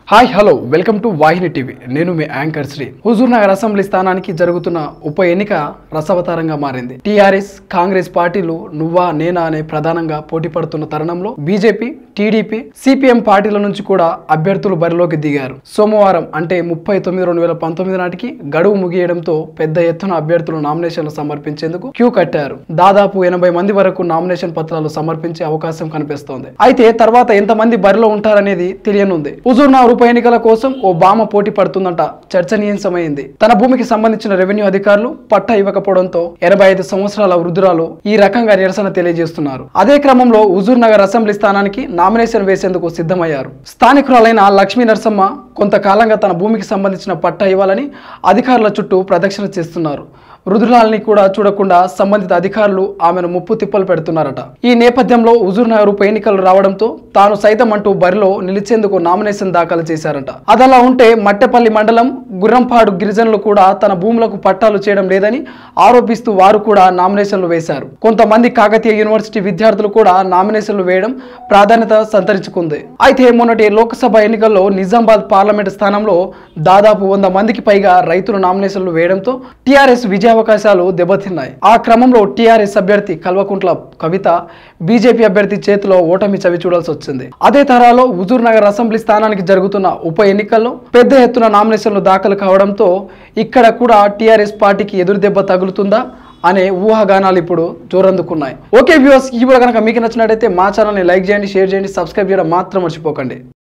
hi hello welcome to Vahini TV నేను మీ anchor Sri Huzurnagar assembly స్థానానికి జరుగుతున్న ఉప ఎన్నిక రసవతారంగా మారింది టీఆర్ఎస్ కాంగ్రెస్ పార్టీలు నువ్వా నేనా అనే ప్రధానంగా పోటీ పడుతున్న తరుణంలో బీజేపీ టీడీపీ సిపిఎం పార్టీల నుంచి కూడా అభ్యర్థులు బరిలోకి దిగారు సోమవారం అంటే ముప్పై తొమ్మిది రెండు వేల పంతొమ్మిది నాటికి గడువు ముగియడంతో పెద్ద ఎత్తున అభ్యర్థులు నామినేషన్లు సమర్పించేందుకు క్యూ కట్టారు దాదాపు ఎనభై మంది వరకు నామినేషన్ పత్రాలు సమర్పించే అవకాశం కనిపిస్తోంది అయితే తర్వాత ఎంతమంది బరిలో ఉంటారనేది తెలియనుంది హుజూర్ నగర్ ఉప ఎన్నికల కోసం ఓ బామ పోటీ పడుతుందంట చర్చనీయాంశమైంది తన భూమికి సంబంధించిన రెవెన్యూ అధికారులు పట్టా ఇవ్వకపోవడంతో ఎనభై ఐదు సంవత్సరాల వృద్ధురాలు ఈ రకంగా నిరసన తెలియజేస్తున్నారు అదే క్రమంలో హుజూర్ నగర్ అసెంబ్లీ స్థానానికి నామినేషన్ వేసేందుకు సిద్ధమయ్యారు స్థానికురాలైన లక్ష్మీ నరసమ్మ కొంతకాలంగా తన భూమికి సంబంధించిన పట్టా ఇవ్వాలని అధికారుల చుట్టూ ప్రదక్షిణ చేస్తున్నారు వృద్ధురాలని కూడా చూడకుండా సంబంధిత అధికారులు ఆమెను ముప్పు తిప్పలు పెడుతున్నారట ఈ నేపథ్యంలో హుజూర్ నగర్ ఉప ఎన్నికలు రావడంతో తాను సైతం అంటూ బరిలో నిలిచేందుకు నామినేషన్ దాఖలు చేశారట అదలా ఉంటే మట్టెపల్లి మండలం గుర్రంపాడు గిరిజనులు కూడా తన భూములకు పట్టాలు చేయడం లేదని ఆరోపిస్తూ వారు కూడా నామినేషన్లు వేశారు కొంతమంది కాకతీయ యూనివర్సిటీ విద్యార్థులు కూడా నామినేషన్లు వేయడం ప్రాధాన్యత సంతరించుకుంది అయితే మొన్నటి లోక్సభ ఎన్నికల్లో నిజామాబాద్ పార్లమెంట్ స్థానంలో దాదాపు వంద మందికి పైగా రైతులు నామినేషన్లు వేయడంతో టీఆర్ఎస్ విజయావకాశాలు దెబ్బతిన్నాయి ఆ క్రమంలో టీఆర్ఎస్ అభ్యర్థి కల్వకుంట్ల కవిత బీజేపీ అభ్యర్థి చేతిలో ఓటమి చవి చూడాల్సి వచ్చింది అదే తరాలో హుజూర్ నగర్ అసెంబ్లీ స్థానానికి జరుగుతున్న ఉప ఎన్నికల్లో పెద్ద ఎత్తున నామినేషన్లు దాఖలు కావడంతో ఇక్కడ కూడా టీఆర్ఎస్ పార్టీకి ఎదురు దెబ్బ తగులుతుందా అనే ఊహాగానాలు ఇప్పుడు జోరందుకున్నాయి ఓకే వ్యూవర్స్ ఈ వీడియో కనుక మీకు నచ్చినట్టయితే మా ఛానల్ని లైక్ చేయండి షేర్ చేయండి సబ్స్క్రైబ్ చేయడం మాత్రం మర్చిపోకండి